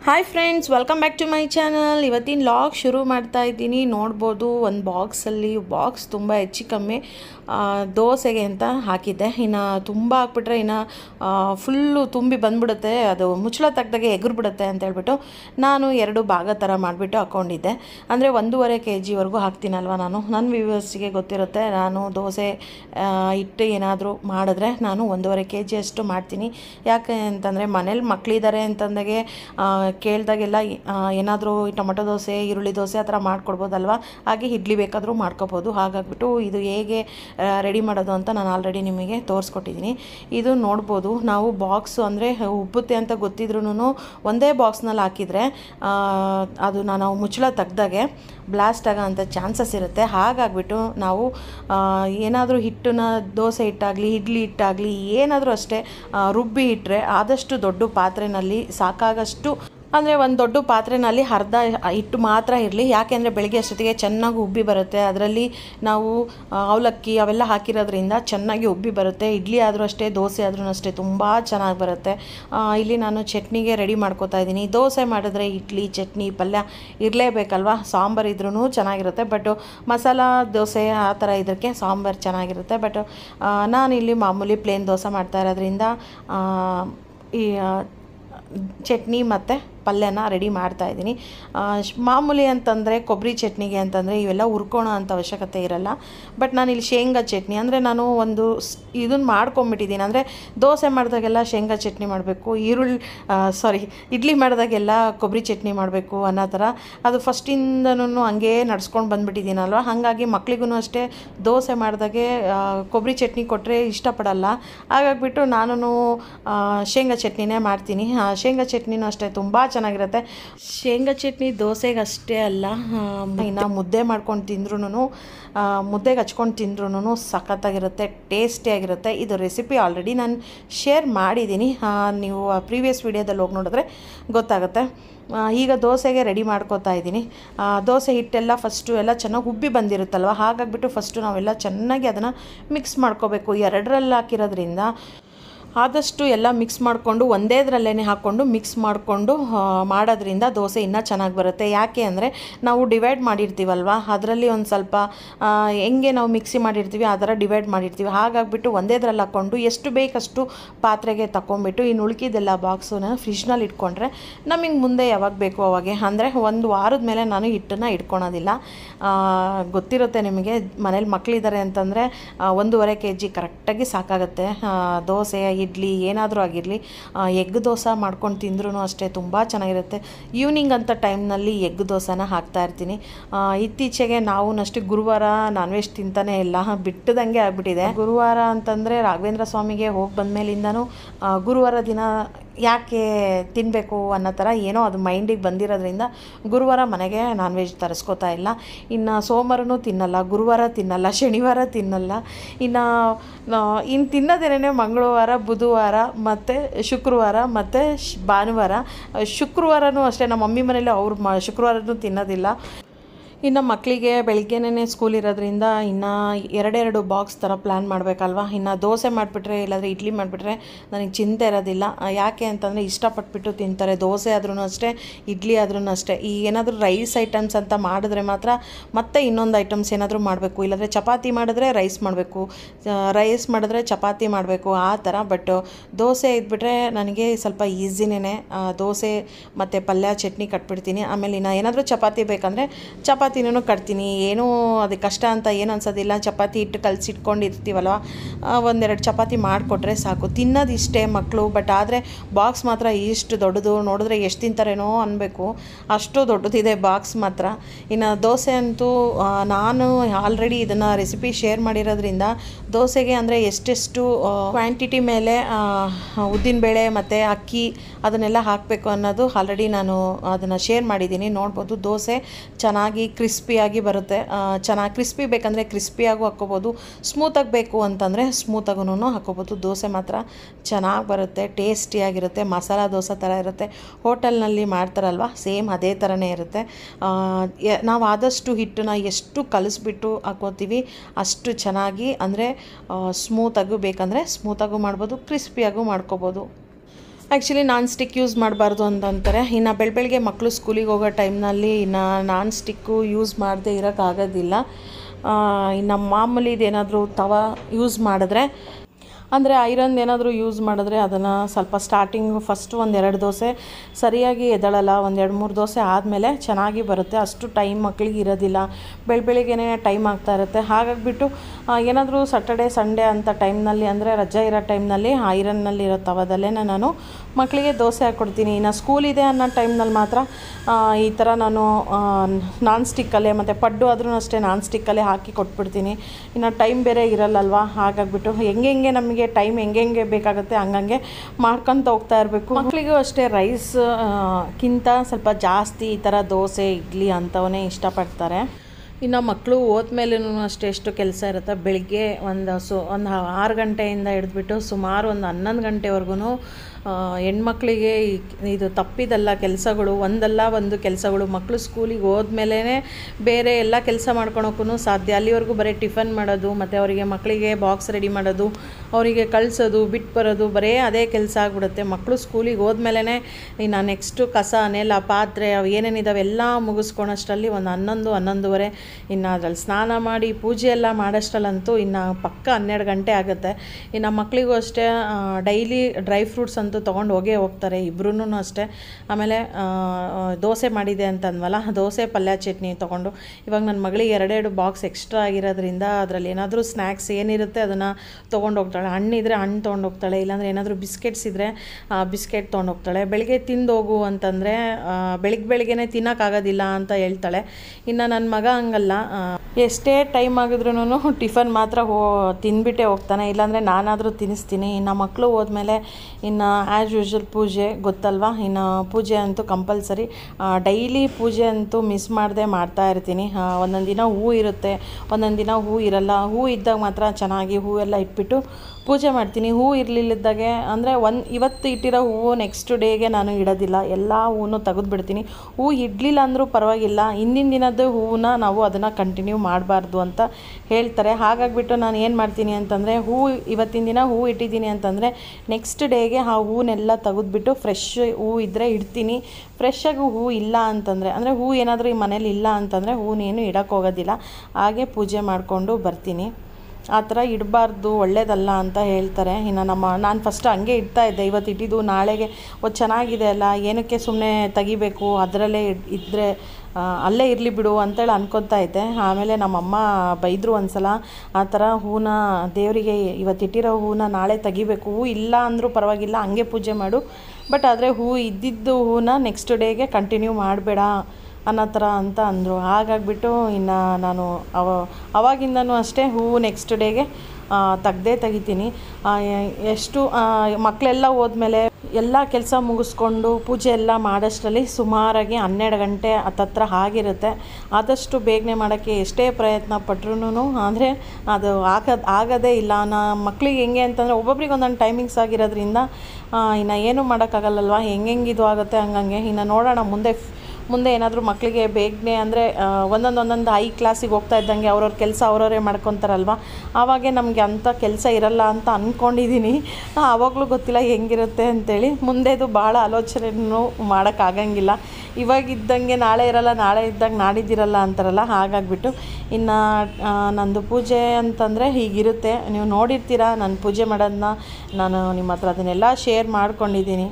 hi friends welcome back to my channel ಇವತ್ತಿನ log ಶುರು ಮಾಡ್ತಾ ಇದ್ದೀನಿ ನೋಡ್ಬೋದು ಒಂದು ಬಾಕ್ಸಲ್ಲಿ ಬಾಕ್ಸ್ ತುಂಬ ಹೆಚ್ಚು ಕಮ್ಮಿ ಆ, ದೋಸೆಗೆ ಅಂತ ಹಾಕಿದ್ದೆ ಇನ್ನು ತುಂಬ ಹಾಕ್ಬಿಟ್ರೆ ಇನ್ನು ಫುಲ್ಲು ತುಂಬಿ ಬಂದ್ಬಿಡುತ್ತೆ ಅದು ಮುಚ್ಚಳ ತೆಗ್ದಾಗೆ ಎಗುರು ಬಿಡುತ್ತೆ ಅಂತ ಹೇಳ್ಬಿಟ್ಟು ನಾನು ಎರಡು ಭಾಗ ಥರ ಮಾಡಿಬಿಟ್ಟು ಹಾಕ್ಕೊಂಡಿದ್ದೆ ಅಂದರೆ ಒಂದೂವರೆ ಕೆ ಜಿವರೆಗೂ ಹಾಕ್ತೀನಲ್ವ ನಾನು ನನ್ನ ವ್ಯೂವರ್ಸಿಗೆ ಗೊತ್ತಿರುತ್ತೆ ನಾನು ದೋಸೆ ಆ, ಹಿಟ್ಟು ಏನಾದರೂ ಮಾಡಿದ್ರೆ ನಾನು ಒಂದೂವರೆ ಕೆ ಜಿಯಷ್ಟು ಮಾಡ್ತೀನಿ ಯಾಕೆ ಅಂತಂದರೆ ಮನೇಲಿ ಮಕ್ಕಳಿದ್ದಾರೆ ಅಂತಂದಾಗೆ ಆ, ಕೇಳ್ದಾಗೆಲ್ಲ ಏನಾದರೂ ಟೊಮೊಟೊ ದೋಸೆ ಈರುಳ್ಳಿ ದೋಸೆ ಆ ಥರ ಮಾಡ್ಕೊಡ್ಬೋದಲ್ವ ಹಾಗೆ ಇಡ್ಲಿ ಬೇಕಾದರೂ ಮಾಡ್ಕೋಬೋದು ಹಾಗಾಗ್ಬಿಟ್ಟು ಇದು ಹೇಗೆ ರೆಡಿ ಮಾಡೋದು ಅಂತ ನಾನು ಆಲ್ರೆಡಿ ನಿಮಗೆ ತೋರಿಸ್ಕೊಟ್ಟಿದ್ದೀನಿ ಇದು ನೋಡ್ಬೋದು ನಾವು ಬಾಕ್ಸು ಅಂದರೆ ಉಬ್ಬುತ್ತೆ ಅಂತ ಗೊತ್ತಿದ್ರೂ ಒಂದೇ ಬಾಕ್ಸ್ನಲ್ಲಿ ಹಾಕಿದರೆ ಆ, ಅದು ನಾವು ಮುಚ್ಚಳ ತೆಗ್ದಾಗೆ ಬ್ಲಾಸ್ಟ್ ಆಗೋ ಅಂಥ ಚಾನ್ಸಸ್ ಇರುತ್ತೆ ಹಾಗಾಗ್ಬಿಟ್ಟು ನಾವು ಏನಾದರೂ ಹಿಟ್ಟನ್ನ ದೋಸೆ ಹಿಟ್ಟಾಗಲಿ ಇಡ್ಲಿ ಹಿಟ್ಟಾಗಲಿ ಏನಾದರೂ ಅಷ್ಟೇ ಆ, ರುಬ್ಬಿ ಇಟ್ಟರೆ ಆದಷ್ಟು ದೊಡ್ಡ ಪಾತ್ರೆನಲ್ಲಿ ಸಾಕಾಗಷ್ಟು ಅಂದರೆ ಒಂದು ದೊಡ್ಡ ಪಾತ್ರೆನಲ್ಲಿ ಅರ್ಧ ಹಿಟ್ಟು ಮಾತ್ರ ಇರಲಿ ಯಾಕೆಂದರೆ ಬೆಳಗ್ಗೆ ಅಷ್ಟೊತ್ತಿಗೆ ಚೆನ್ನಾಗಿ ಉಬ್ಬಿ ಬರುತ್ತೆ ಅದರಲ್ಲಿ ನಾವು ಆ, ಅವಲಕ್ಕಿ ಅವೆಲ್ಲ ಹಾಕಿರೋದ್ರಿಂದ ಚೆನ್ನಾಗಿ ಉಬ್ಬಿ ಬರುತ್ತೆ ಇಡ್ಲಿ ಆದರೂ ಅಷ್ಟೇ ದೋಸೆ ಆದ್ರೂ ಅಷ್ಟೇ ತುಂಬ ಚೆನ್ನಾಗಿ ಬರುತ್ತೆ ಆ, ಇಲ್ಲಿ ನಾನು ಚಟ್ನಿಗೆ ರೆಡಿ ಮಾಡ್ಕೋತಾ ಇದ್ದೀನಿ ದೋಸೆ ಮಾಡಿದ್ರೆ ಇಡ್ಲಿ ಚಟ್ನಿ ಪಲ್ಯ ಇರಲೇಬೇಕಲ್ವ ಸಾಂಬಾರು ಇದ್ರೂ ಚೆನ್ನಾಗಿರುತ್ತೆ ಬಟ್ ಮಸಾಲ ದೋಸೆ ಆ ಥರ ಇದಕ್ಕೆ ಸಾಂಬಾರು ಚೆನ್ನಾಗಿರುತ್ತೆ ಬಟ್ ನಾನಿಲ್ಲಿ ಮಾಮೂಲಿ ಪ್ಲೇನ್ ದೋಸೆ ಮಾಡ್ತಾ ಇರೋದ್ರಿಂದ ಆ, ಈ ಆ, ಚಟ್ನಿ ಮತ್ತು ಪಲ್ಯನ ರೆಡಿ ಮಾಡ್ತಾ ಇದ್ದೀನಿ ಆ, ಶ್- ಮಾಮೂಲಿ ಅಂತಂದರೆ ಕೊಬ್ಬರಿ ಚಟ್ನಿಗೆ ಅಂತಂದರೆ ಇವೆಲ್ಲ ಹುರ್ಕೋಣೋ ಅಂಥ ಅವಶ್ಯಕತೆ ಇರಲ್ಲ ಬಟ್ ನಾನು ಇಲ್ಲಿ ಶೇಂಗಾ ಚಟ್ನಿ ಅಂದರೆ ನಾನು ಒಂದು ಇದನ್ನು ಮಾಡ್ಕೊಂಬಿಟ್ಟಿದ್ದೀನಿ ಅಂದರೆ ದೋಸೆ ಮಾಡಿದಾಗೆಲ್ಲ ಶೇಂಗಾ ಚಟ್ನಿ ಮಾಡಬೇಕು ಈರುಳ್ಳಿ ಸಾರಿ ಇಡ್ಲಿ ಮಾಡಿದಾಗೆಲ್ಲ ಕೊಬ್ಬರಿ ಚಟ್ನಿ ಮಾಡಬೇಕು ಅನ್ನೋ ಥರ ಅದು ಫಸ್ಟಿಂದನೂ ಹಂಗೇ ನಡ್ಸ್ಕೊಂಡು ಬಂದುಬಿಟ್ಟಿದ್ದೀನಲ್ವ ಹಾಗಾಗಿ ಮಕ್ಳಿಗೂ ಅಷ್ಟೇ ದೋಸೆ ಮಾಡಿದಾಗೆ ಆ, ಕೊಬ್ಬರಿ ಚಟ್ನಿ ಕೊಟ್ಟರೆ ಇಷ್ಟಪಡಲ್ಲ ಹಾಗಾಗ್ಬಿಟ್ಟು ನಾನು ಶೇಂಗಾ ಚಟ್ನಿನೇ ಮಾಡ್ತೀನಿ ಆ, ಶೇಂಗಾ ಚಟ್ನಿನೂ ಅಷ್ಟೇ ತುಂಬ ಚೆನ್ನಾಗಿರುತ್ತೆ ಶೇಂಗಾ ಚಟ್ನಿ ದೋಸೆಗೆ ಅಷ್ಟೇ ಅಲ್ಲ ಆ, ಇನ್ನು ಮುದ್ದೆ ಮಾಡ್ಕೊಂಡು ತಿಂದ್ರೂ ಮುದ್ದೆಗೆ ಹಚ್ಕೊಂಡು ತಿಂದ್ರೂ ಸಖತ್ತಾಗಿರುತ್ತೆ ಟೇಸ್ಟಿಯಾಗಿರುತ್ತೆ ಇದು ರೆಸಿಪಿ ಆಲ್ರೆಡಿ ನಾನು ಶೇರ್ ಮಾಡಿದ್ದೀನಿ ಆ, ನೀವು ಪ್ರೀವಿಯಸ್ ವೀಡಿಯೋದಲ್ಲಿ ಹೋಗಿ ನೋಡಿದ್ರೆ ಗೊತ್ತಾಗುತ್ತೆ ಆ, ಈಗ ದೋಸೆಗೆ ರೆಡಿ ಮಾಡ್ಕೋತಾ ಇದ್ದೀನಿ ಆ, ದೋಸೆ ಹಿಟ್ಟೆಲ್ಲ ಫಸ್ಟು ಎಲ್ಲ ಚೆನ್ನಾಗಿ ಉಬ್ಬಿ ಬಂದಿರುತ್ತಲ್ವ ಹಾಗಾಗ್ಬಿಟ್ಟು ಫಸ್ಟು ನಾವೆಲ್ಲ ಚೆನ್ನಾಗಿ ಅದನ್ನು ಮಿಕ್ಸ್ ಮಾಡ್ಕೋಬೇಕು ಎರಡರಲ್ಲಿ ಹಾಕಿರೋದ್ರಿಂದ ಆದಷ್ಟು ಎಲ್ಲ ಮಿಕ್ಸ್ ಮಾಡಿಕೊಂಡು ಒಂದೇದ್ರಲ್ಲೇ ಹಾಕ್ಕೊಂಡು ಮಿಕ್ಸ್ ಮಾಡಿಕೊಂಡು ಮಾಡೋದ್ರಿಂದ ದೋಸೆ ಇನ್ನೂ ಚೆನ್ನಾಗಿ ಬರುತ್ತೆ ಯಾಕೆ ಅಂದರೆ ನಾವು ಡಿವೈಡ್ ಮಾಡಿರ್ತೀವಲ್ವ ಅದರಲ್ಲಿ ಒಂದು ಸ್ವಲ್ಪ ಆ, ಹೆಂಗೆ ನಾವು ಮಿಕ್ಸಿ ಮಾಡಿರ್ತೀವಿ ಆ ಥರ ಡಿವೈಡ್ ಮಾಡಿರ್ತೀವಿ ಹಾಗಾಗ್ಬಿಟ್ಟು ಒಂದೇದ್ರಲ್ಲಿ ಹಾಕ್ಕೊಂಡು ಎಷ್ಟು ಬೇಕಷ್ಟು ಪಾತ್ರೆಗೆ ತಗೊಂಬಿಟ್ಟು ಇನ್ನು ಉಳ್ಕಿದ್ದೆಲ್ಲ ಬಾಕ್ಸನ್ನ ಫ್ರಿಜ್ನಲ್ಲಿ ಇಟ್ಕೊಂಡ್ರೆ ನಮಗೆ ಮುಂದೆ ಯಾವಾಗ ಬೇಕು ಅವಾಗೆ ಅಂದರೆ ಒಂದು ವಾರದ ಮೇಲೆ ನಾನು ಹಿಟ್ಟನ್ನು ಇಟ್ಕೊಳೋದಿಲ್ಲ ಆ, ಗೊತ್ತಿರುತ್ತೆ ನಿಮಗೆ ಮನೇಲಿ ಮಕ್ಕಳಿದ್ದಾರೆ ಅಂತಂದರೆ ಒಂದೂವರೆ ಕೆ ಜಿ ಕರೆಕ್ಟಾಗಿ ಸಾಕಾಗುತ್ತೆ ಆ, ದೋಸೆ ಇಡ್ಲಿ ಏನಾದರೂ ಆಗಿರಲಿ ಎಗ್ ದೋಸೆ ಮಾಡ್ಕೊಂಡು ತಿಂದ್ರೂ ಅಷ್ಟೇ ತುಂಬ ಚೆನ್ನಾಗಿರುತ್ತೆ ಈವ್ನಿಂಗ್ ಅಂತ ಟೈಮ್ನಲ್ಲಿ ಎಗ್ ದೋಸೆನ ಹಾಕ್ತಾ ಇರ್ತೀನಿ ಆ, ಇತ್ತೀಚೆಗೆ ನಾವು ಅಷ್ಟೇ ಗುರುವಾರ ನಾನ್ ವೆಜ್ ತಿಂತಾನೆ ಇಲ್ಲ ಬಿಟ್ಟದಂಗೆ ಆಗ್ಬಿಟ್ಟಿದೆ ಗುರುವಾರ ಅಂತಂದರೆ ರಾಘವೇಂದ್ರ ಸ್ವಾಮಿಗೆ ಹೋಗಿ ಬಂದಮೇಲಿಂದನೂ ಗುರುವಾರ ದಿನ ಯಾಕೆ ತಿನ್ನಬೇಕು ಅನ್ನೋ ಥರ ಏನೋ ಅದು ಮೈಂಡಿಗೆ ಬಂದಿರೋದ್ರಿಂದ ಗುರುವಾರ ಮನೆಗೆ ನಾನ್ ವೆಜ್ ತರಿಸ್ಕೋತಾ ಇಲ್ಲ ಇನ್ನು ಸೋಮವಾರನೂ ತಿನ್ನಲ್ಲ ಗುರುವಾರ ತಿನ್ನಲ್ಲ ಶನಿವಾರ ತಿನ್ನಲ್ಲ ಇನ್ನು ಇನ್ನು ತಿನ್ನೋದೇನೇ ಮಂಗಳವಾರ ಬುಧವಾರ ಮತ್ತು ಶುಕ್ರವಾರ ಮತ್ತು ಶ್- ಭಾನುವಾರ ಶುಕ್ರವಾರನೂ ಅಷ್ಟೇ ನಮ್ಮ ಮಮ್ಮಿ ಮನೇಲಿ ಅವ್ರು ಮ ಶುಕ್ರವಾರನೂ ತಿನ್ನೋದಿಲ್ಲ ಇನ್ನು ಮಕ್ಕಳಿಗೆ ಬೆಳಗ್ಗೆನೇ ಸ್ಕೂಲ್ ಇರೋದ್ರಿಂದ ಇನ್ನು ಎರಡೆರಡು ಬಾಕ್ಸ್ ಥರ ಪ್ಲ್ಯಾನ್ ಮಾಡಬೇಕಲ್ವಾ ಇನ್ನು ದೋಸೆ ಮಾಡಿಬಿಟ್ರೆ ಇಲ್ಲಾಂದರೆ ಇಡ್ಲಿ ಮಾಡಿಬಿಟ್ರೆ ನನಗೆ ಚಿಂತೆ ಇರೋದಿಲ್ಲ ಆ, ಯಾಕೆ ಅಂತಂದರೆ ಇಷ್ಟಪಟ್ಬಿಟ್ಟು ತಿಂತಾರೆ ದೋಸೆ ಆದ್ರೂ ಅಷ್ಟೇ ಇಡ್ಲಿ ಆದ್ರೂ ಅಷ್ಟೇ ಈ ಏನಾದರೂ ರೈಸ್ ಐಟಮ್ಸ್ ಅಂತ ಮಾಡಿದ್ರೆ ಮಾತ್ರ ಮತ್ತೆ ಇನ್ನೊಂದು ಐಟಮ್ಸ್ ಏನಾದರೂ ಮಾಡಬೇಕು ಇಲ್ಲಾಂದರೆ ಚಪಾತಿ ಮಾಡಿದ್ರೆ ರೈಸ್ ಮಾಡಬೇಕು ರೈಸ್ ಮಾಡಿದ್ರೆ ಚಪಾತಿ ಮಾಡಬೇಕು ಆ ಥರ ಬಟ್ ದೋಸೆ ಇದ್ಬಿಟ್ರೆ ನನಗೆ ಸ್ವಲ್ಪ ಈಸಿನೇ ದೋಸೆ ಮತ್ತು ಪಲ್ಯ ಚಟ್ನಿ ಕಟ್ಬಿಡ್ತೀನಿ ಆಮೇಲೆ ಇನ್ನು ಏನಾದರೂ ಚಪಾತಿ ಬೇಕಂದರೆ ಚಪಾತಿನೂ ಕಟ್ತೀನಿ ಏನೂ ಅದು ಕಷ್ಟ ಅಂತ ಏನು ಅನ್ಸೋದಿಲ್ಲ ಚಪಾತಿ ಹಿಟ್ಟು ಕಲಸಿಟ್ಕೊಂಡಿರ್ತೀವಲ್ವ ಒಂದೆರಡು ಚಪಾತಿ ಮಾಡಿಕೊಟ್ರೆ ಸಾಕು ತಿನ್ನೋದು ಇಷ್ಟೇ ಮಕ್ಕಳು ಬಟ್ ಆದರೆ ಬಾಕ್ಸ್ ಮಾತ್ರ ಇಷ್ಟು ದೊಡ್ಡದು ನೋಡಿದ್ರೆ ಎಷ್ಟು ತಿಂತಾರೇನೋ ಅನ್ಬೇಕು ಅಷ್ಟು ದೊಡ್ಡದಿದೆ ಬಾಕ್ಸ್ ಮಾತ್ರ ಇನ್ನು ದೋಸೆ ಅಂತೂ ಆ, ನಾನು ಆಲ್ರೆಡಿ ಇದನ್ನು ರೆಸಿಪಿ ಶೇರ್ ಮಾಡಿರೋದ್ರಿಂದ ದೋಸೆಗೆ ಅಂದರೆ ಎಷ್ಟೆಷ್ಟು ಕ್ವಾಂಟಿಟಿ ಮೇಲೆ ಉದ್ದಿನಬೇಳೆ ಮತ್ತು ಅಕ್ಕಿ ಅದನ್ನೆಲ್ಲ ಹಾಕಬೇಕು ಅನ್ನೋದು ಆಲ್ರೆಡಿ ನಾನು ಅದನ್ನು ಶೇರ್ ಮಾಡಿದ್ದೀನಿ ನೋಡ್ಬೋದು ದೋಸೆ ಚೆನ್ನಾಗಿ ಕ್ರಿಸ್ಪಿಯಾಗಿ ಬರುತ್ತೆ ಚೆನ್ನಾಗಿ ಕ್ರಿಸ್ಪಿ ಬೇಕಂದರೆ ಕ್ರಿಸ್ಪಿಯಾಗೂ ಹಾಕ್ಕೋಬೋದು ಸ್ಮೂತಾಗಿ ಬೇಕು ಅಂತಂದರೆ ಸ್ಮೂತಾಗೂ ಹಾಕ್ಕೋಬೋದು ದೋಸೆ ಮಾತ್ರ ಚೆನ್ನಾಗಿ ಬರುತ್ತೆ ಟೇಸ್ಟಿಯಾಗಿರುತ್ತೆ ಮಸಾಲ ದೋಸೆ ಥರ ಇರುತ್ತೆ ಹೋಟೆಲ್ನಲ್ಲಿ ಮಾಡ್ತಾರಲ್ವ ಸೇಮ್ ಅದೇ ಥರನೇ ಇರುತ್ತೆ ಆ, ಯ- ನಾವು ಆದಷ್ಟು ಹಿಟ್ಟನ್ನ ಎಷ್ಟು ಕಲಿಸ್ಬಿಟ್ಟು ಹಾಕೋತೀವಿ ಅಷ್ಟು ಚೆನ್ನಾಗಿ ಅಂದರೆ ಸ್ಮೂತಾಗೂ ಬೇಕಂದರೆ ಸ್ಮೂತಾಗೂ ಮಾಡ್ಬೋದು ಕ್ರಿಸ್ಪಿಯಾಗೂ ಮಾಡ್ಕೋಬೋದು ಆ್ಯಕ್ಚುಲಿ ನಾನ್ ಸ್ಟಿಕ್ ಯೂಸ್ ಮಾಡಬಾರ್ದು ಅಂತ ಅಂತಾರೆ ಇನ್ನು ಬೆಳ ಬೆಳಗ್ಗೆ ಮಕ್ಕಳು ಸ್ಕೂಲಿಗೆ ಹೋಗೋ ಟೈಮ್ನಲ್ಲಿ ಇನ್ನು ನಾನ್ ಸ್ಟಿಕ್ಕು ಯೂಸ್ ಮಾಡದೆ ಇರೋಕ್ಕಾಗೋದಿಲ್ಲ ಇನ್ನು ಮಾಮೂಲಿದೇನಾದರೂ ತವ ಯೂಸ್ ಮಾಡಿದ್ರೆ ಅಂದರೆ ಐರನ್ ಏನಾದರೂ ಯೂಸ್ ಮಾಡಿದ್ರೆ ಅದನ್ನು ಸ್ವಲ್ಪ ಸ್ಟಾರ್ಟಿಂಗು ಫಸ್ಟ್ ಒಂದೆರಡು ದೋಸೆ ಸರಿಯಾಗಿ ಎದಳಲ್ಲ ಒಂದೆರಡು ಮೂರು ದೋಸೆ ಆದಮೇಲೆ ಚೆನ್ನಾಗಿ ಬರುತ್ತೆ ಅಷ್ಟು ಟೈಮ್ ಮಕ್ಳಿಗೆ ಇರೋದಿಲ್ಲ ಬೆಳ ಬೆಳಿಗ್ಗೆನೇ ಟೈಮ್ ಆಗ್ತಾ ಇರುತ್ತೆ ಹಾಗಾಗಿಬಿಟ್ಟು ಏನಾದರೂ ಸಟರ್ಡೆ ಸಂಡೇ ಅಂತ ಟೈಮ್ನಲ್ಲಿ ಅಂದರೆ ರಜೆ ಇರೋ ಟೈಮ್ನಲ್ಲಿ ಐರನ್ನಲ್ಲಿ ಇರೋ ತವದಲ್ಲೇ ನಾನು ಮಕ್ಕಳಿಗೆ ದೋಸೆ ಹಾಕ್ಕೊಡ್ತೀನಿ ಇನ್ನು ಸ್ಕೂಲ್ ಇದೆ ಅನ್ನೋ ಟೈಮ್ನಲ್ಲಿ ಮಾತ್ರ ಆ, ಈ ಥರ ನಾನು ನಾನ್ ಸ್ಟಿಕ್ಕಲ್ಲೇ ಮತ್ತು ಪಡ್ಡು ಆದ್ರೂ ಅಷ್ಟೇ ನಾನ್ ಸ್ಟಿಕ್ಕಲ್ಲೇ ಹಾಕಿ ಕೊಟ್ಬಿಡ್ತೀನಿ ಇನ್ನು ಟೈಮ್ ಬೇರೆ ಇರಲ್ಲಲ್ವಾ ಹಾಗಾಗ್ಬಿಟ್ಟು ಹೆಂಗೆ ಹೆಂಗೆ ನಮಗೆ ಟೈಮ್ ಹೆಂಗೆ ಹೆಂಗೆ ಬೇಕಾಗುತ್ತೆ ಹಂಗಂಗೆ ಮಾಡ್ಕೊತ ಹೋಗ್ತಾ ಇರಬೇಕು ಮಕ್ಕಳಿಗೂ ಅಷ್ಟೇ ರೈಸ್ ಕಿಂತ ಸ್ವಲ್ಪ ಜಾಸ್ತಿ ಈ ಥರ ದೋಸೆ ಇಡ್ಲಿ ಅಂಥವನ್ನೇ ಇಷ್ಟಪಡ್ತಾರೆ ಇನ್ನು ಮಕ್ಕಳು ಹೋದ್ಮೇಲೂ ಅಷ್ಟೇ ಎಷ್ಟು ಕೆಲಸ ಇರುತ್ತೆ ಬೆಳಿಗ್ಗೆ ಒಂದು ಸು ಒಂದು ಆರು ಗಂಟೆಯಿಂದ ಹಿಡಿದ್ಬಿಟ್ಟು ಸುಮಾರು ಒಂದು ಹನ್ನೊಂದು ಗಂಟೆವರೆಗೂ ಹೆಣ್ಮಕ್ಳಿಗೆ ಈ- ಇದು ತಪ್ಪಿದಲ್ಲ ಕೆಲಸಗಳು ಒಂದಲ್ಲ ಒಂದು ಕೆಲಸಗಳು ಮಕ್ಕಳು ಸ್ಕೂಲಿಗೆ ಹೋದ್ಮೇಲೇ ಬೇರೆ ಎಲ್ಲ ಕೆಲಸ ಮಾಡ್ಕೊಳಕ್ಕೂ ಸಾಧ್ಯ ಅಲ್ಲಿವರೆಗೂ ಬರೀ ಟಿಫನ್ ಮಾಡೋದು ಮತ್ತು ಅವರಿಗೆ ಮಕ್ಕಳಿಗೆ ಬಾಕ್ಸ್ ರೆಡಿ ಮಾಡೋದು ಅವರಿಗೆ ಕಳಿಸೋದು ಬಿಟ್ಟು ಬರೋದು ಬರೀ ಅದೇ ಕೆಲಸ ಆಗ್ಬಿಡುತ್ತೆ ಮಕ್ಕಳು ಸ್ಕೂಲಿಗೆ ಹೋದ್ಮೇಲೇ ಇನ್ನು ನೆಕ್ಸ್ಟು ಕಸ ನೆಲ ಪಾತ್ರೆ ಅವು ಏನೇನಿದಾವೆ ಎಲ್ಲ ಮುಗಿಸ್ಕೊಳಷ್ಟರಲ್ಲಿ ಒಂದು ಹನ್ನೊಂದು ಹನ್ನೊಂದುವರೆ ಇನ್ನು ಅದ್ರಲ್ಲಿ ಸ್ನಾನ ಮಾಡಿ ಪೂಜೆ ಎಲ್ಲ ಮಾಡೋಷ್ಟರಲ್ಲಂತೂ ಇನ್ನು ಪಕ್ಕ ಹನ್ನೆರಡು ಗಂಟೆ ಆಗುತ್ತೆ ಇನ್ನು ಮಕ್ಕಳಿಗೂ ಅಷ್ಟೇ ಡೈಲಿ ಡ್ರೈ ಫ್ರೂಟ್ಸ್ ಅಂತೂ ತೊಗೊಂಡು ಹೋಗೇ ಹೋಗ್ತಾರೆ ಇಬ್ರೂ ಅಷ್ಟೇ ಆಮೇಲೆ ಆ, ದೋಸೆ ಮಾಡಿದೆ ಅಂತಂದ್ವಲ್ಲ ದೋಸೆ ಪಲ್ಯ ಚಟ್ನಿ ತೊಗೊಂಡು ಇವಾಗ ನನ್ನ ಮಗಳಿಗೆ ಎರಡೆರಡು ಬಾಕ್ಸ್ ಎಕ್ಸ್ಟ್ರಾ ಆಗಿರೋದ್ರಿಂದ ಅದರಲ್ಲಿ ಏನಾದರೂ ಸ್ನ್ಯಾಕ್ಸ್ ಏನಿರುತ್ತೆ ಅದನ್ನು ತೊಗೊಂಡು ಹೋಗ್ತಾಳೆ ಹಣ್ಣಿದ್ರೆ ಹಣ್ಣು ತೊಗೊಂಡು ಹೋಗ್ತಾಳೆ ಇಲ್ಲಾಂದರೆ ಏನಾದರೂ ಬಿಸ್ಕೆಟ್ಸ್ ಇದ್ದರೆ ಬಿಸ್ಕೆಟ್ ತೊಗೊಂಡು ಹೋಗ್ತಾಳೆ ಬೆಳಿಗ್ಗೆ ತಿಂದು ಹೋಗು ಅಂತಂದರೆ ಬೆಳಿಗ್ಗೆ ಬೆಳಿಗ್ಗೆನೇ ತಿನ್ನೋಕ್ಕಾಗೋದಿಲ್ಲ ಅಂತ ಹೇಳ್ತಾಳೆ ಇನ್ನು ನನ್ನ ಮಗ ಹಂಗಲ್ಲ ಆ, ಎಷ್ಟೇ ಟೈಮ್ ಆಗಿದ್ರೂ ಟಿಫನ್ ಮಾತ್ರ ಹೋ ತಿಂದ್ಬಿಟ್ಟೇ ಹೋಗ್ತಾನೆ ಇಲ್ಲಾಂದರೆ ನಾನಾದರೂ ತಿನ್ನಿಸ್ತೀನಿ ಇನ್ನು ಮಕ್ಕಳು ಹೋದ್ಮೇಲೆ ಇನ್ನು ಆ್ಯಸ್ ಯೂಶ್ವಲ್ ಪೂಜೆ ಗೊತ್ತಲ್ವಾ ಇನ್ನು ಪೂಜೆ ಅಂತೂ ಕಂಪಲ್ಸರಿ ಡೈಲಿ ಪೂಜೆ ಅಂತೂ ಮಿಸ್ ಮಾಡದೆ ಮಾಡ್ತಾ ಇರ್ತೀನಿ ಆ, ಒಂದೊಂದು ದಿನ ಹೂ ಇರುತ್ತೆ ಒಂದೊಂದು ದಿನ ಹೂ ಇರಲ್ಲ ಹೂ ಇದ್ದಾಗ ಮಾತ್ರ ಚೆನ್ನಾಗಿ ಹೂವೆಲ್ಲ ಇಟ್ಬಿಟ್ಟು ಪೂಜೆ ಮಾಡ್ತೀನಿ ಹೂ ಇರಲಿಲ್ಲದಾಗೆ ಅಂದರೆ ಒಂದು ಇವತ್ತು ಇಟ್ಟಿರೋ ಹೂವು ನೆಕ್ಸ್ಟ್ ಡೇಗೆ ನಾನು ಇಡೋದಿಲ್ಲ ಎಲ್ಲ ಹೂವು ತೆಗೆದುಬಿಡ್ತೀನಿ ಹೂ ಇಡಲಿಲ್ಲ ಅಂದರೂ ಪರವಾಗಿಲ್ಲ ಹಿಂದಿನ ದಿನದ ಹೂವನ್ನ ನಾವು ಅದನ್ನು ಕಂಟಿನ್ಯೂ ಮಾಡಬಾರ್ದು ಅಂತ ಹೇಳ್ತಾರೆ ಹಾಗಾಗಿಬಿಟ್ಟು ನಾನು ಏನು ಮಾಡ್ತೀನಿ ಅಂತಂದರೆ ಹೂ ಇವತ್ತಿನ ದಿನ ಹೂ ಇಟ್ಟಿದ್ದೀನಿ ಅಂತಂದರೆ ನೆಕ್ಸ್ಟ್ ಡೇಗೆ ಆ ಹೂವನ್ನೆಲ್ಲ ತೆಗೆದ್ಬಿಟ್ಟು ಫ್ರೆಶ್ ಹೂ ಇದ್ದರೆ ಇಡ್ತೀನಿ ಫ್ರೆಶ್ಶಾಗಿ ಹೂ ಇಲ್ಲ ಅಂತಂದರೆ ಅಂದರೆ ಹೂ ಏನಾದರೂ ಈ ಮನೇಲಿ ಇಲ್ಲ ಅಂತಂದರೆ ಹೂನೇನು ಇಡೋಕ್ಕೆ ಹೋಗೋದಿಲ್ಲ ಹಾಗೆ ಪೂಜೆ ಮಾಡಿಕೊಂಡು ಬರ್ತೀನಿ ಆ ಥರ ಇಡಬಾರ್ದು ಒಳ್ಳೇದಲ್ಲ ಅಂತ ಹೇಳ್ತಾರೆ ಇನ್ನು ನಮ್ಮ ನಾನು ಫಸ್ಟ್ ಹಂಗೆ ಇಡ್ತಾ ಇದ್ದೆ ಇವತ್ತು ಇಟ್ಟಿದ್ದು ನಾಳೆಗೆ ಓ ಚೆನ್ನಾಗಿದೆ ಅಲ್ಲ ಏನಕ್ಕೆ ಸುಮ್ಮನೆ ತೆಗಿಬೇಕು ಅದರಲ್ಲೇ ಇದ್ದರೆ ಅಲ್ಲೇ ಇರಲಿ ಬಿಡು ಅಂತೇಳಿ ಅನ್ಕೊತಾ ಇದ್ದೆ ಆಮೇಲೆ ನಮ್ಮಮ್ಮ ಬೈದರು ಒಂದ್ಸಲ ಆ ಥರ ಹೂನ ದೇವರಿಗೆ ಇವತ್ತು ಇಟ್ಟಿರೋ ಹೂನ ನಾಳೆ ತೆಗಿಬೇಕು ಹೂ ಇಲ್ಲ ಅಂದರೂ ಪರವಾಗಿಲ್ಲ ಹಂಗೆ ಪೂಜೆ ಮಾಡು ಬಟ್ ಆದರೆ ಹೂ ಇದ್ದಿದ್ದು ಹೂನ ನೆಕ್ಸ್ಟ್ ಡೇಗೆ ಕಂಟಿನ್ಯೂ ಮಾಡಬೇಡ ಅನ್ನೋ ಥರ ಅಂತ ಅಂದರು ಹಾಗಾಗಿಬಿಟ್ಟು ಇನ್ನು ನಾನು ಅವ ಅವಾಗಿಂದನೂ ಅಷ್ಟೇ ಹೂವು ನೆಕ್ಸ್ಟ್ ಡೇಗೆ ತೆಗ್ದೇ ತೆಗಿತೀನಿ ಆ, ಎ- ಎಷ್ಟು ಆ, ಮಕ್ಕಳೆಲ್ಲ ಹೋದ್ಮೇಲೆ ಎಲ್ಲ ಕೆಲಸ ಮುಗಿಸ್ಕೊಂಡು ಪೂಜೆ ಎಲ್ಲ ಮಾಡೋಷ್ಟರಲ್ಲಿ ಸುಮಾರಾಗಿ ಹನ್ನೆರಡು ಗಂಟೆ ಹತ್ತತ್ರ ಆಗಿರುತ್ತೆ ಆದಷ್ಟು ಬೇಗನೆ ಮಾಡೋಕ್ಕೆ ಎಷ್ಟೇ ಪ್ರಯತ್ನ ಪಟ್ರೂ ಅಂದರೆ ಅದು ಆಗೋದು ಆಗೋದೇ ಇಲ್ಲ ನಾ ಮಕ್ಳಿಗೆ ಹೆಂಗೆ ಅಂತಂದರೆ ಒಬ್ಬೊಬ್ರಿಗೆ ಒಂದೊಂದು ಟೈಮಿಂಗ್ಸ್ ಆಗಿರೋದ್ರಿಂದ ಆ, ಇನ್ನು ಏನೂ ಮಾಡೋಕ್ಕಾಗಲ್ಲಲ್ವ ಹೆಂಗೆ ಇದು ಆಗುತ್ತೆ ಹಂಗಂಗೆ ಇನ್ನು ನೋಡೋಣ ಮುಂದೆ ಫ್- ಮುಂದೆ ಏನಾದರೂ ಮಕ್ಕಳಿಗೆ ಬೇಗನೆ ಅಂದರೆ ಒಂದೊಂದು ಒಂದೊಂದು ಹೈ ಕ್ಲಾಸಿಗೆ ಹೋಗ್ತಾ ಇದ್ದಂಗೆ ಅವ್ರವ್ರ ಕೆಲಸ ಅವ್ರವರೇ ಮಾಡ್ಕೊತಾರಲ್ವ ಆವಾಗೆ ನಮಗೆ ಅಂಥ ಕೆಲಸ ಇರಲ್ಲ ಅಂತ ಅಂದ್ಕೊಂಡಿದ್ದೀನಿ ಆವಾಗಲೂ ಗೊತ್ತಿಲ್ಲ ಹೆಂಗಿರುತ್ತೆ ಅಂತೇಳಿ ಮುಂದೆದು ಭಾಳ ಆಲೋಚನೆನೂ ಮಾಡೋಕ್ಕಾಗಂಗಿಲ್ಲ ಇವಾಗಿದ್ದಂಗೆ ನಾಳೆ ಇರಲ್ಲ ನಾಳೆ ಇದ್ದಾಗ ನಾಡಿದ್ದಿರಲ್ಲ ಅಂತಾರಲ್ಲ ಹಾಗಾಗ್ಬಿಟ್ಟು ಇನ್ನು ನಂದು ಪೂಜೆ ಅಂತಂದರೆ ಹೀಗಿರುತ್ತೆ ನೀವು ನೋಡಿರ್ತೀರ ನಾನು ಪೂಜೆ ಮಾಡೋದನ್ನ ನಾನು ನಿಮ್ಮ ಹತ್ರ ಅದನ್ನೆಲ್ಲ ಶೇರ್ ಮಾಡ್ಕೊಂಡಿದ್ದೀನಿ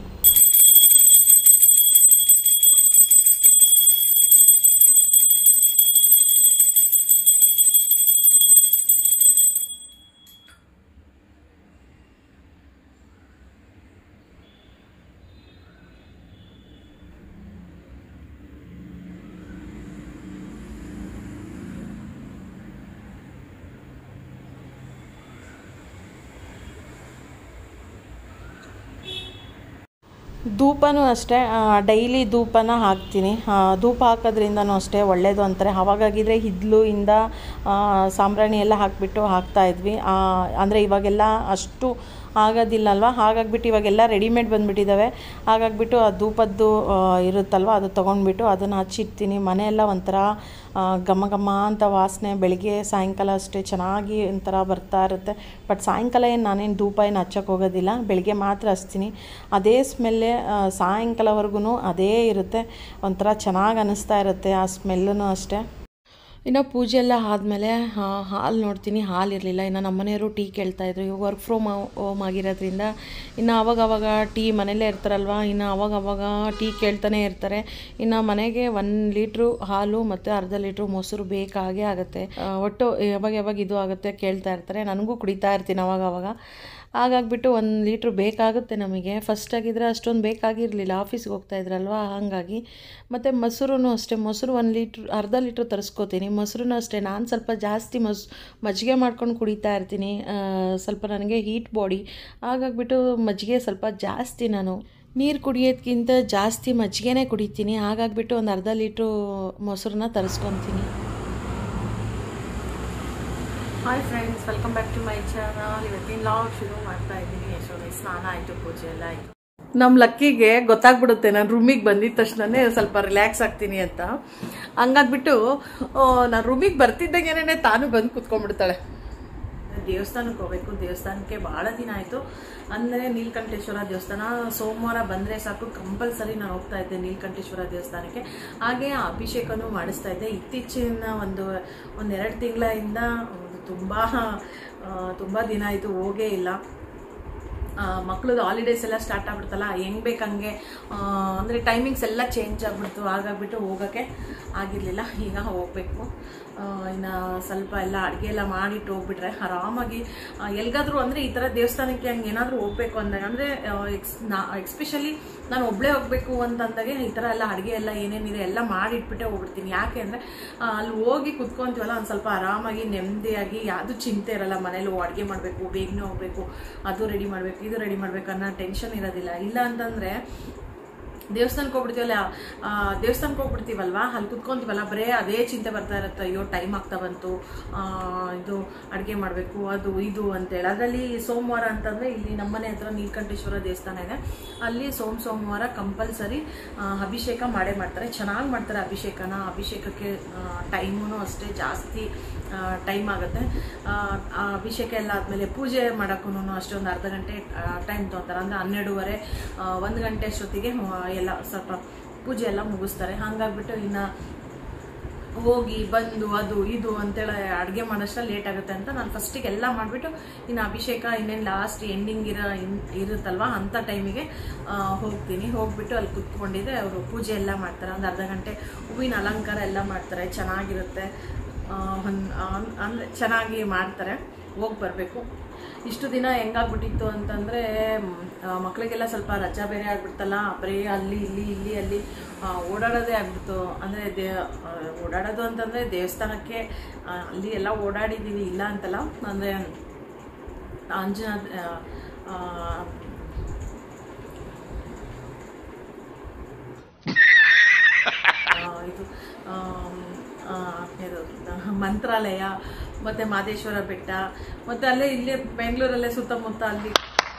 ಧೂಪನೂ ಅಷ್ಟೇ ಡೈಲಿ ಧೂಪನ ಹಾಕ್ತೀನಿ ಆ, ಧೂಪ ಹಾಕೋದ್ರಿಂದನೂ ಅಷ್ಟೇ ಒಳ್ಳೆಯದು ಅಂತಾರೆ ಅವಾಗಾಗಿದ್ರೆ ಹಿದ್ಲು ಇಂದ ಆ, ಸಾಂಬ್ರಾಣಿ ಎಲ್ಲ ಹಾಕಿಬಿಟ್ಟು ಹಾಕ್ತಾಯಿದ್ವಿ ಅಂದರೆ ಇವಾಗೆಲ್ಲ ಅಷ್ಟು ಆಗೋದಿಲ್ಲ ಅಲ್ವಾ ಹಾಗಾಗ್ಬಿಟ್ಟು ಇವಾಗೆಲ್ಲ ರೆಡಿಮೇಡ್ ಬಂದುಬಿಟ್ಟಿದ್ದಾವೆ ಹಾಗಾಗ್ಬಿಟ್ಟು ಆ ಧೂಪದ್ದು ಆ, ಇರುತ್ತಲ್ವ ಅದು ತೊಗೊಂಡ್ಬಿಟ್ಟು ಅದನ್ನು ಹಚ್ಚಿಡ್ತೀನಿ ಮನೆಯೆಲ್ಲ ಒಂಥರ ಆ, ಘಮ ಘಮ ಅಂತ ವಾಸನೆ ಬೆಳಿಗ್ಗೆ ಸಾಯಂಕಾಲ ಅಷ್ಟೇ ಚೆನ್ನಾಗಿ ಒಂಥರ ಬರ್ತಾ ಇರುತ್ತೆ ಬಟ್ ಸಾಯಂಕಾಲ ಏನು ನಾನೇನು ಧೂಪ ಏನು ಹಚ್ಚಕ್ಕೆ ಹೋಗೋದಿಲ್ಲ ಬೆಳಿಗ್ಗೆ ಮಾತ್ರ ಹಚ್ತೀನಿ ಅದೇ ಸ್ಮೆಲ್ಲೇ ಸಾಯಂಕಾಲವರೆಗೂ ಅದೇ ಇರುತ್ತೆ ಒಂಥರ ಚೆನ್ನಾಗಿ ಅನ್ನಿಸ್ತಾ ಇರುತ್ತೆ ಆ ಸ್ಮೆಲ್ಲೂ ಅಷ್ಟೇ ಇನ್ನು ಪೂಜೆ ಎಲ್ಲ ಆದಮೇಲೆ ಹಾಲು ನೋಡ್ತೀನಿ ಹಾಲು ಇರಲಿಲ್ಲ ಇನ್ನು ನಮ್ಮ ಮನೆಯವರು ಟೀ ಕೇಳ್ತಾಯಿದ್ರು ಇವಾಗ ವರ್ಕ್ ಫ್ರಮ್ ಹೋಮ್ ಆಗಿರೋದ್ರಿಂದ ಇನ್ನು ಅವಾಗ ಅವಾಗ ಟೀ ಮನೇಲೇ ಇರ್ತಾರಲ್ವ ಇನ್ನು ಅವಾಗ ಅವಾಗ ಟೀ ಕೇಳ್ತಾನೆ ಇರ್ತಾರೆ ಇನ್ನು ಮನೆಗೆ ಒಂದು ಲೀಟ್ರು ಹಾಲು ಮತ್ತು ಅರ್ಧ ಲೀಟ್ರು ಮೊಸರು ಬೇಕಾಗೇ ಆಗುತ್ತೆ ಆ, ಒಟ್ಟು ಯಾವಾಗ ಯಾವಾಗ ಇದು ಆಗುತ್ತೆ ಕೇಳ್ತಾ ಇರ್ತಾರೆ ನನಗೂ ಕುಡಿತಾ ಇರ್ತೀನಿ ಅವಾಗ ಅವಾಗ ಹಾಗಾಗ್ಬಿಟ್ಟು ಒಂದು ಲೀಟ್ರ್ ಬೇಕಾಗುತ್ತೆ ನಮಗೆ ಫಸ್ಟ್ ಆಗಿದ್ರೆ ಅಷ್ಟೊಂದು ಬೇಕಾಗಿರಲಿಲ್ಲ ಆಫೀಸ್ಗೆ ಹೋಗ್ತಾ ಇದ್ರಲ್ವ ಹಾಗಾಗಿ ಮತ್ತು ಮೊಸರು ಅಷ್ಟೇ ಮೊಸರು ಒಂದು ಲೀಟ್ರ್ ಅರ್ಧ ಲೀಟ್ರ್ ತರಿಸ್ಕೋತೀನಿ ಮೊಸರು ಅಷ್ಟೇ ನಾನು ಸ್ವಲ್ಪ ಜಾಸ್ತಿ ಮೊಸ್ ಮಜ್ಜಿಗೆ ಮಾಡ್ಕೊಂಡು ಕುಡಿತಾ ಇರ್ತೀನಿ ಆ, ಸ್ವಲ್ಪ ನನಗೆ ಹೀಟ್ ಬಾಡಿ ಹಾಗಾಗ್ಬಿಟ್ಟು ಮಜ್ಜಿಗೆ ಸ್ವಲ್ಪ ಜಾಸ್ತಿ ನಾನು ನೀರು ಕುಡಿಯೋದ್ಕಿಂತ ಜಾಸ್ತಿ ಮಜ್ಜಿಗೆನೇ ಕುಡಿತೀನಿ ಹಾಗಾಗ್ಬಿಟ್ಟು ಒಂದು ಅರ್ಧ ಲೀಟ್ರು ಮೊಸರನ್ನ ತರಿಸ್ಕೊತೀನಿ hi friends welcome back to my channel ಇವತ್ತಿನ ಲಾಗ್ ಶುರು ಮಾಡ್ತಾ ಇದ್ದೀನಿ ಯಶೋದೆ ಸ್ನಾನ ಆಯಿತು ಪೂಜೆ ಎಲ್ಲ ಆಯಿತು ನಮ್ಮ ಲಕ್ಕಿಗೆ ಗೊತ್ತಾಗ್ಬಿಡುತ್ತೆ ನಾನು ರೂಮಿಗೆ ಬಂದಿದ ತಕ್ಷಣನೇ ಸ್ವಲ್ಪ ರಿಲ್ಯಾಕ್ಸ್ ಆಗ್ತೀನಿ ಅಂತ ಹಂಗಾಗ್ಬಿಟ್ಟು ನಾನು ರೂಮಿಗೆ ಬರ್ತಿದ್ದಾಗೇನೆ ತಾನು ಬಂದು ಕುತ್ಕೊಂಡ್ಬಿಡ್ತಾಳೆ ದೇವಸ್ಥಾನಕ್ಕೆ ಹೋಗ್ಬೇಕು ದೇವಸ್ಥಾನಕ್ಕೆ ಭಾಳ ದಿನ ಆಯಿತು ಅಂದರೆ ನೀಲಕಂಠೇಶ್ವರ ದೇವಸ್ಥಾನ ಸೋಮವಾರ ಬಂದರೆ ಸಾಕು ಕಂಪಲ್ಸರಿ ನಾನು ಹೋಗ್ತಾ ಇದ್ದೆ ನೀಲಕಂಠೇಶ್ವರ ದೇವಸ್ಥಾನಕ್ಕೆ ಹಾಗೆ ಅಭಿಷೇಕನೂ ಮಾಡಿಸ್ತಾ ಇದ್ದೆ ಇತ್ತೀಚಿನ ಒಂದು ಒಂದೆರಡು ತಿಂಗಳಿಂದ ತುಂಬ ತುಂಬ ದಿನ ಆಯಿತು ಹೋಗೇ ಇಲ್ಲ ಮಕ್ಳದ್ದು ಹಾಲಿಡೇಸ್ ಎಲ್ಲ ಸ್ಟಾರ್ಟ್ ಆಗ್ಬಿಡ್ತಲ್ಲ ಹೆಂಗ್ ಬೇಕಂಗೆ ಅಂದರೆ ಟೈಮಿಂಗ್ಸ್ ಎಲ್ಲ ಚೇಂಜ್ ಆಗ್ಬಿಡ್ತು ಹಾಗಾಗ್ಬಿಟ್ಟು ಹೋಗೋಕ್ಕೆ ಆಗಿರಲಿಲ್ಲ ಈಗ ಹೋಗಬೇಕು ಇನ್ನು ಸ್ವಲ್ಪ ಎಲ್ಲ ಅಡುಗೆ ಎಲ್ಲ ಮಾಡಿಟ್ಟು ಹೋಗ್ಬಿಟ್ರೆ ಆರಾಮಾಗಿ ಆ, ಎಲ್ಗಾದ್ರೂ ಅಂದರೆ ಈ ಥರ ದೇವಸ್ಥಾನಕ್ಕೆ ಹಂಗೆ ಏನಾದರೂ ಹೋಗ್ಬೇಕು ಅಂದಾಗ ಅಂದರೆ ಎಕ್ಸ್ ನಾ ಎಕ್ಸ್ಪೆಷಲಿ ನಾನು ಒಬ್ಬಳೇ ಹೋಗ್ಬೇಕು ಅಂತಂದಾಗೆ ಈ ಥರ ಎಲ್ಲ ಅಡುಗೆ ಎಲ್ಲ ಏನೇನಿದೆ ಎಲ್ಲ ಮಾಡಿಟ್ಬಿಟ್ಟೆ ಹೋಗ್ಬಿಡ್ತೀನಿ ಯಾಕೆ ಅಂದರೆ ಅಲ್ಲಿ ಹೋಗಿ ಕುತ್ಕೊಂತೀವಲ್ಲ ಒಂದು ಸ್ವಲ್ಪ ಆರಾಮಾಗಿ ನೆಮ್ಮದಿಯಾಗಿ ಯಾವುದು ಚಿಂತೆ ಇರಲ್ಲ ಮನೇಲಿ ಅಡುಗೆ ಮಾಡಬೇಕು ಬೇಗನೆ ಹೋಗ್ಬೇಕು ಅದು ರೆಡಿ ಮಾಡಬೇಕು ಇದು ರೆಡಿ ಮಾಡ್ಬೇಕು ಅನ್ನೋ ಟೆನ್ಷನ್ ಇರೋದಿಲ್ಲ ಇಲ್ಲ ಅಂತಂದರೆ ದೇವಸ್ಥಾನಕ್ಕೆ ಹೋಗ್ಬಿಡ್ತೀವಲ್ಲ ಆ, ದೇವಸ್ಥಾನಕ್ಕೆ ಹೋಗ್ಬಿಡ್ತೀವಲ್ವಾ ಅಲ್ಲಿ ಕುತ್ಕೊಂತೀವಲ್ಲ ಬರೇ ಅದೇ ಚಿಂತೆ ಬರ್ತಾ ಇರುತ್ತೆ ಅಯ್ಯೋ ಟೈಮ್ ಆಗ್ತಾ ಬಂತು ಆ, ಇದು ಅಡುಗೆ ಮಾಡಬೇಕು ಅದು ಇದು ಅಂತೇಳಿ ಅದರಲ್ಲಿ ಸೋಮವಾರ ಅಂತಂದರೆ ಇಲ್ಲಿ ನಮ್ಮನೆ ಹತ್ರ ನೀಲಕಂಠೇಶ್ವರ ದೇವಸ್ಥಾನ ಇದೆ ಅಲ್ಲಿ ಸೋಮ ಸೋಮವಾರ ಕಂಪಲ್ಸರಿ ಅಭಿಷೇಕ ಮಾಡೇ ಮಾಡ್ತಾರೆ ಚೆನ್ನಾಗಿ ಮಾಡ್ತಾರೆ ಅಭಿಷೇಕನ ಅಭಿಷೇಕಕ್ಕೆ ಟೈಮೂ ಅಷ್ಟೇ ಜಾಸ್ತಿ ಟೈಮ್ ಆಗುತ್ತೆ ಆ, ಆ ಅಭಿಷೇಕ ಎಲ್ಲ ಆದಮೇಲೆ ಪೂಜೆ ಮಾಡೋಕ್ಕೂ ಅಷ್ಟೇ ಒಂದು ಅರ್ಧ ಗಂಟೆ ಟೈಮ್ ತೊಗೊತಾರೆ ಅಂದರೆ ಹನ್ನೆರಡೂವರೆ ಆ, ಒಂದು ಗಂಟೆ ಅಷ್ಟೊತ್ತಿಗೆ ಆ, ಎಲ್ಲ ಸ್ವಲ್ಪ ಪೂಜೆ ಎಲ್ಲ ಮುಗಿಸ್ತಾರೆ ಹಾಗಾಗ್ಬಿಟ್ಟು ಇನ್ನು ಹೋಗಿ ಬಂದು ಅದು ಇದು ಅಂತೇಳಿ ಅಡುಗೆ ಮಾಡೋಷ್ಟ ಲೇಟ್ ಆಗುತ್ತೆ ಅಂತ ನಾನು ಫಸ್ಟಿಗೆ ಎಲ್ಲ ಮಾಡಿಬಿಟ್ಟು ಇನ್ನು ಅಭಿಷೇಕ ಇನ್ನೇನು ಲಾಸ್ಟ್ ಎಂಡಿಂಗ್ ಇರೋ ಇನ್- ಇರುತ್ತಲ್ವ ಅಂಥ ಟೈಮಿಗೆ ಹೋಗ್ತೀನಿ ಹೋಗ್ಬಿಟ್ಟು ಅಲ್ಲಿ ಕುತ್ಕೊಂಡಿದ್ದೆ ಅವರು ಪೂಜೆ ಎಲ್ಲ ಮಾಡ್ತಾರೆ ಒಂದು ಅರ್ಧ ಗಂಟೆ ಹೂವಿನ ಅಲಂಕಾರ ಎಲ್ಲ ಮಾಡ್ತಾರೆ ಚೆನ್ನಾಗಿರುತ್ತೆ ಆ, ಒಂದ್- ಆ- ಅಂದ್ರೆ ಚೆನ್ನಾಗಿ ಮಾಡ್ತಾರೆ ಹೋಗಿ ಬರಬೇಕು ಇಷ್ಟು ದಿನ ಹೆಂಗಾಗ್ಬಿಟ್ಟಿತ್ತು ಅಂತಂದರೆ ಮಕ್ಕಳಿಗೆಲ್ಲ ಸ್ವಲ್ಪ ರಜಾ ಬೇರೆ ಆಗ್ಬಿಡ್ತಲ್ಲ ಬರೀ ಅಲ್ಲಿ ಇಲ್ಲಿ ಇಲ್ಲಿ ಅಲ್ಲಿ ಆ, ಓಡಾಡೋದೇ ಆಗ್ಬಿಡ್ತು ಅಂದರೆ ದೇ ಆ, ಓಡಾಡೋದು ಅಂತಂದರೆ ದೇವಸ್ಥಾನಕ್ಕೆ ಆ, ಅಲ್ಲಿ ಎಲ್ಲ ಓಡಾಡಿದ್ದೀವಿ ಇಲ್ಲ ಅಂತಲ್ಲ ಅಂದರೆ ಅಂಜನಾದ್ ಆ, ಆ, ಇದು ಆಮ್, ಆ, ಇದು ಮಂತ್ರಾಲಯ ಮತ್ತು ಮಾದೇಶ್ವರ ಬೆಟ್ಟ ಮತ್ತು ಅಲ್ಲೇ ಇಲ್ಲೇ ಬೆಂಗಳೂರಲ್ಲೇ ಸುತ್ತಮುತ್ತ ಅಲ್ಲಿ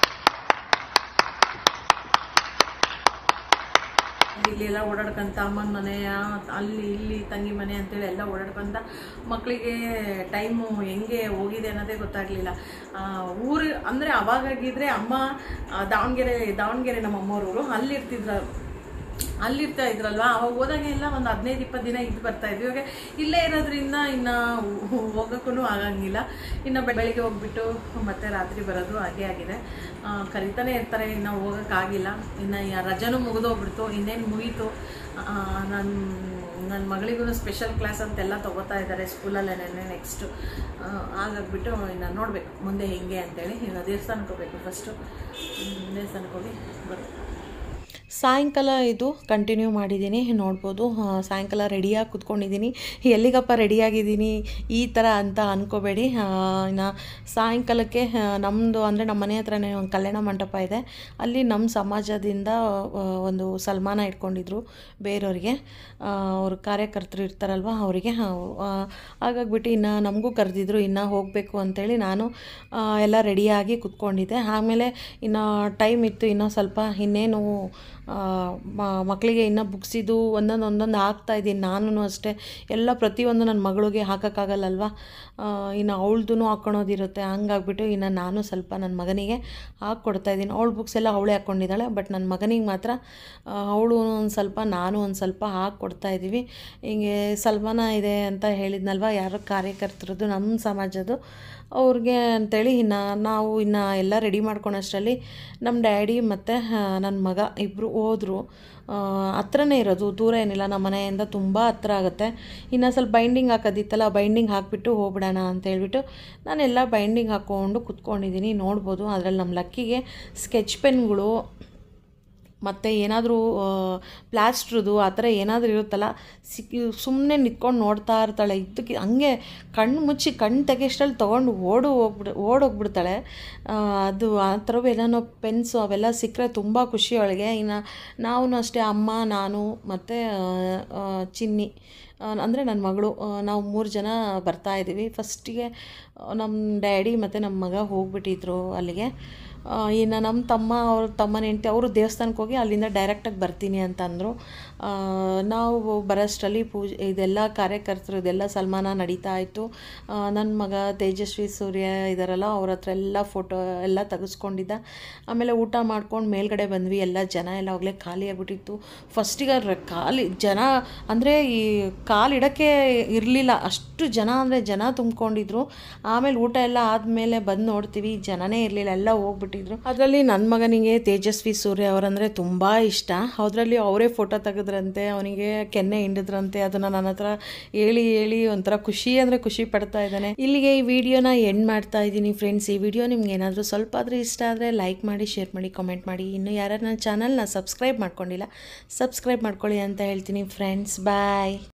ಇಲ್ಲಿ ಎಲ್ಲ ಓಡಾಡ್ಕೊಂತ ಅಮ್ಮನ ಮನೆ ಆ- ಅಲ್ಲಿ ಇಲ್ಲಿ ತಂಗಿ ಮನೆ ಅಂತೇಳಿ ಎಲ್ಲ ಓಡಾಡ್ಕೊಂತ ಮಕ್ಕಳಿಗೆ ಟೈಮು ಹೆಂಗೆ ಹೋಗಿದೆ ಅನ್ನೋದೇ ಗೊತ್ತಾಗ್ಲಿಲ್ಲ ಆ, ಊರು ಅಂದರೆ ಅವಾಗಾಗಿದ್ರೆ ಅಮ್ಮ ಆ, ದಾವಣಗೆರೆ ದಾವಣಗೆರೆ ನಮ್ಮ ಅಮ್ಮವ್ರವರು ಅಲ್ಲಿರ್ತಿದ್ರು ಅಲ್ಲಿರ್ತಾ ಇದ್ರಲ್ವಾ ಅವಾಗ ಹೋದಾಗೆಲ್ಲ ಒಂದು ಹದಿನೈದು ಇಪ್ಪತ್ತು ದಿನ ಇದ್ದು ಬರ್ತಾ ಇದ್ವಿ ಇವಾಗ ಇಲ್ಲೇ ಇರೋದ್ರಿಂದ ಇನ್ನು ಹೋಗೋಕ್ಕೂ ಆಗಂಗಿಲ್ಲ ಇನ್ನು ಬೆ- ಬೆಳಿಗ್ಗೆ ಹೋಗ್ಬಿಟ್ಟು ಮತ್ತೆ ರಾತ್ರಿ ಬರೋದು ಹಾಗೆ ಆಗಿದೆ ಆ, ಕರಿತಾನೆ ಇರ್ತಾರೆ ಇನ್ನು ಹೋಗೋಕ್ಕಾಗಿಲ್ಲ ಇನ್ನು ಯ- ರಜಾನೂ ಮುಗಿದೋಗ್ಬಿಡ್ತು ಇನ್ನೇನು ಮುಗೀತು ನನ್ನ ನನ್ನ ಮಗಳಿಗೂ ಸ್ಪೆಷಲ್ ಕ್ಲಾಸ್ ಅಂತೆಲ್ಲ ತೊಗೋತಾ ಇದ್ದಾರೆ ಸ್ಕೂಲಲ್ಲೇ ನೆಕ್ಸ್ಟು ಹಾಗಾಗ್ಬಿಟ್ಟು ಇನ್ನು ನೋಡಬೇಕು ಮುಂದೆ ಹೆಂಗೆ ಅಂತೇಳಿ ಇನ್ನು ದೇವಸ್ಥಾನಕ್ಕೆ ಹೋಗ್ಬೇಕು ಫಸ್ಟು ದೇವಸ್ಥಾನಕ್ಕೆ ಹೋಗಿ ಬರೋದು ಸಾಯಂಕಾಲ ಇದು ಕಂಟಿನ್ಯೂ ಮಾಡಿದ್ದೀನಿ ನೋಡ್ಬೋದು ಆ, ಸಾಯಂಕಾಲ ರೆಡಿಯಾಗಿ ಕುತ್ಕೊಂಡಿದ್ದೀನಿ ಎಲ್ಲಿಗಪ್ಪ ರೆಡಿಯಾಗಿದ್ದೀನಿ ಈ ಥರ ಅಂತ ಅಂದ್ಕೋಬೇಡಿ ಇನ್ನು ಸಾಯಂಕಾಲಕ್ಕೆ ನಮ್ಮದು ಅಂದರೆ ನಮ್ಮ ಮನೆ ಹತ್ರನೇ ಒಂದು ಕಲ್ಯಾಣ ಮಂಟಪ ಇದೆ ಅಲ್ಲಿ ನಮ್ಮ ಸಮಾಜದಿಂದ ಆ, ಒಂದು ಸಲ್ಮಾನ ಇಟ್ಕೊಂಡಿದ್ರು ಬೇರೆಯವ್ರಿಗೆ ಅವ್ರ ಕಾರ್ಯಕರ್ತರು ಇರ್ತಾರಲ್ವ ಅವರಿಗೆ ಹಾಗಾಗ್ಬಿಟ್ಟು ಇನ್ನು ನಮಗೂ ಕರೆದಿದ್ರು ಇನ್ನು ಹೋಗಬೇಕು ಅಂತೇಳಿ ನಾನು ಆ, ಎಲ್ಲ ರೆಡಿಯಾಗಿ ಕುತ್ಕೊಂಡಿದ್ದೆ ಆಮೇಲೆ ಇನ್ನು ಟೈಮ್ ಇತ್ತು ಇನ್ನೂ ಸ್ವಲ್ಪ ಇನ್ನೇನು ಆ, ಮ- ಮಕ್ಕಳಿಗೆ ಇನ್ನೂ ಬುಕ್ಸಿದು ಒಂದೊಂದು ಒಂದೊಂದು ಹಾಕ್ತಾ ಇದ್ದೀನಿ ನಾನು ಅಷ್ಟೇ ಎಲ್ಲ ಪ್ರತಿಯೊಂದು ನನ್ನ ಮಗಳಿಗೆ ಹಾಕೋಕ್ಕಾಗಲ್ಲಲ್ವ ಇನ್ನು ಅವಳದು ಹಾಕ್ಕೊಳೋದಿರುತ್ತೆ ಹಂಗಾಗ್ಬಿಟ್ಟು ಇನ್ನು ನಾನು ಸ್ವಲ್ಪ ನನ್ನ ಮಗನಿಗೆ ಹಾಕ್ಕೊಡ್ತಾ ಇದ್ದೀನಿ ಅವಳ ಬುಕ್ಸ್ ಎಲ್ಲ ಅವಳೇ ಹಾಕ್ಕೊಂಡಿದ್ದಾಳೆ ಬಟ್ ನನ್ನ ಮಗನಿಗೆ ಮಾತ್ರ ಅವಳು ಒಂದು ಸ್ವಲ್ಪ ನಾನು ಒಂದು ಸ್ವಲ್ಪ ಹಾಕ್ಕೊಡ್ತಾ ಇದ್ದೀವಿ ಹಿಂಗೆ ಸಲ್ಮಾನ ಇದೆ ಅಂತ ಹೇಳಿದ್ನಲ್ವ ಯಾರೋ ಕಾರ್ಯಕರ್ತರದ್ದು ನಮ್ಮ ಸಮಾಜದ್ದು ಅವ್ರಿಗೆ ಅಂತೇಳಿ ಇನ್ನು ನಾವು ಇನ್ನು ಎಲ್ಲ ರೆಡಿ ಮಾಡ್ಕೊಳೋಷ್ಟರಲ್ಲಿ ನಮ್ಮ ಡ್ಯಾಡಿ ಮತ್ತು ನನ್ನ ಮಗ ಇಬ್ಬರು ಹೋದರು ಹತ್ರನೇ ಇರೋದು ದೂರ ಏನಿಲ್ಲ ನಮ್ಮ ಮನೆಯಿಂದ ತುಂಬ ಹತ್ರ ಆಗುತ್ತೆ ಇನ್ನು ಸ್ವಲ್ಪ ಬೈಂಡಿಂಗ್ ಹಾಕೋದಿತ್ತಲ್ಲ ಬೈಂಡಿಂಗ್ ಹಾಕಿಬಿಟ್ಟು ಹೋಗ್ಬಿಡೋಣ ಅಂತ ಹೇಳ್ಬಿಟ್ಟು ನಾನೆಲ್ಲ ಬೈಂಡಿಂಗ್ ಹಾಕ್ಕೊಂಡು ಕುತ್ಕೊಂಡಿದ್ದೀನಿ ನೋಡ್ಬೋದು ಅದರಲ್ಲಿ ನಮ್ಮ ಲಕ್ಕಿಗೆ ಸ್ಕೆಚ್ ಪೆನ್ಗಳು ಮತ್ತು ಏನಾದರೂ ಪ್ಲಾಸ್ಟ್ರದು ಆ ಥರ ಏನಾದರೂ ಇರುತ್ತಲ್ಲ ಸಿಕ್ಕಿ ಸುಮ್ಮನೆ ನಿಂತ್ಕೊಂಡು ನೋಡ್ತಾ ಇರ್ತಾಳೆ ಇದಕ್ಕೆ ಹಂಗೆ ಕಣ್ಣು ಮುಚ್ಚಿ ಕಣ್ಣು ತೆಗೆಷ್ಟಲ್ಲಿ ತೊಗೊಂಡು ಓಡು ಹೋಗ್ಬಿಡ್ ಓಡೋಗ್ಬಿಡ್ತಾಳೆ ಆ, ಅದು ಆ ಥರವು ಏನಾನೋ ಪೆನ್ಸು ಅವೆಲ್ಲ ಸಿಕ್ಕರೆ ತುಂಬ ಖುಷಿ ಅವಳಿಗೆ ಇನ್ನು ನಾವು ಅಷ್ಟೇ ಅಮ್ಮ ನಾನು ಮತ್ತು ಚಿನ್ನಿ ಅಂದರೆ ನನ್ನ ಮಗಳು ಆ, ನಾವು ಮೂರು ಜನ ಬರ್ತಾ ಇದ್ದೀವಿ ಫಸ್ಟಿಗೆ ನಮ್ಮ ಡ್ಯಾಡಿ ಮತ್ತು ನಮ್ಮ ಮಗ ಹೋಗ್ಬಿಟ್ಟಿದ್ರು ಅಲ್ಲಿಗೆ ಆ, ಇನ್ನು ನಮ್ಮ ತಮ್ಮ ಅವ್ರ ತಮ್ಮನ ಹೆಂಡತಿ ಅವರು ದೇವಸ್ಥಾನಕ್ಕೆ ಹೋಗಿ ಅಲ್ಲಿಂದ ಡೈರೆಕ್ಟಾಗಿ ಬರ್ತೀನಿ ಅಂತ ಅಂದರು ನಾವು ಬರೋಷ್ಟರಲ್ಲಿ ಪೂಜೆ ಇದೆಲ್ಲ ಕಾರ್ಯಕರ್ತರು ಇದೆಲ್ಲ ಸನ್ಮಾನ ನಡೀತಾ ಇತ್ತು ನನ್ನ ಮಗ ತೇಜಸ್ವಿ ಸೂರ್ಯ ಇದ್ದಾರಲ್ಲ ಅವ್ರ ಹತ್ರ ಎಲ್ಲ ಫೋಟೋ ಎಲ್ಲ ತೆಗೆಸ್ಕೊಂಡಿದ್ದ ಆಮೇಲೆ ಊಟ ಮಾಡ್ಕೊಂಡು ಮೇಲ್ಗಡೆ ಬಂದ್ವಿ ಎಲ್ಲ ಜನ ಎಲ್ಲ ಹೋಗ್ಲೇ ಖಾಲಿ ಆಗಿಬಿಟ್ಟಿತ್ತು ಫಸ್ಟಿಗೆ ರ- ಖಾಲಿ ಜನ ಅಂದರೆ ಈ ಕಾಲು ಇಡೋಕ್ಕೆ ಇರಲಿಲ್ಲ ಅಷ್ಟು ಜನ ಅಂದರೆ ಜನ ತುಂಬ್ಕೊಂಡಿದ್ರು ಆಮೇಲೆ ಊಟ ಎಲ್ಲ ಆದಮೇಲೆ ಬಂದು ನೋಡ್ತೀವಿ ಜನನೇ ಇರಲಿಲ್ಲ ಎಲ್ಲ ಹೋಗ್ಬಿಟ್ಟಿದ್ರು ಅದರಲ್ಲಿ ನನ್ನ ಮಗನಿಗೆ ತೇಜಸ್ವಿ ಸೂರ್ಯ ಅವರಂದರೆ ತುಂಬ ಇಷ್ಟ ಅದರಲ್ಲಿ ಅವರೇ ಫೋಟೋ ತೆಗೆದ್ರಂತೆ ಅವನಿಗೆ ಕೆನ್ನೆ ಹಿಂಡಿದ್ರಂತೆ ಅದನ್ನು ನನ್ನ ಹತ್ರ ಹೇಳಿ ಹೇಳಿ ಒಂಥರ ಖುಷಿ ಅಂದರೆ ಖುಷಿ ಪಡ್ತಾ ಇದ್ದಾನೆ ಇಲ್ಲಿಗೆ ಈ ವಿಡಿಯೋನ ಎಂಡ್ ಮಾಡ್ತಾ ಇದ್ದೀನಿ ಫ್ರೆಂಡ್ಸ್ ಈ ವಿಡಿಯೋ ನಿಮ್ಗೆ ಏನಾದರೂ ಸ್ವಲ್ಪ ಆದರೂ ಇಷ್ಟ ಆದರೆ ಲೈಕ್ ಮಾಡಿ ಶೇರ್ ಮಾಡಿ ಕಾಮೆಂಟ್ ಮಾಡಿ ಇನ್ನು ಯಾರು ನನ್ನ ಚಾನಲ್ನ ಸಬ್ಸ್ಕ್ರೈಬ್ ಮಾಡ್ಕೊಂಡಿಲ್ಲ ಸಬ್ಸ್ಕ್ರೈಬ್ ಮಾಡ್ಕೊಳ್ಳಿ ಅಂತ ಹೇಳ್ತೀನಿ ಫ್ರೆಂಡ್ಸ್ ಬಾಯ್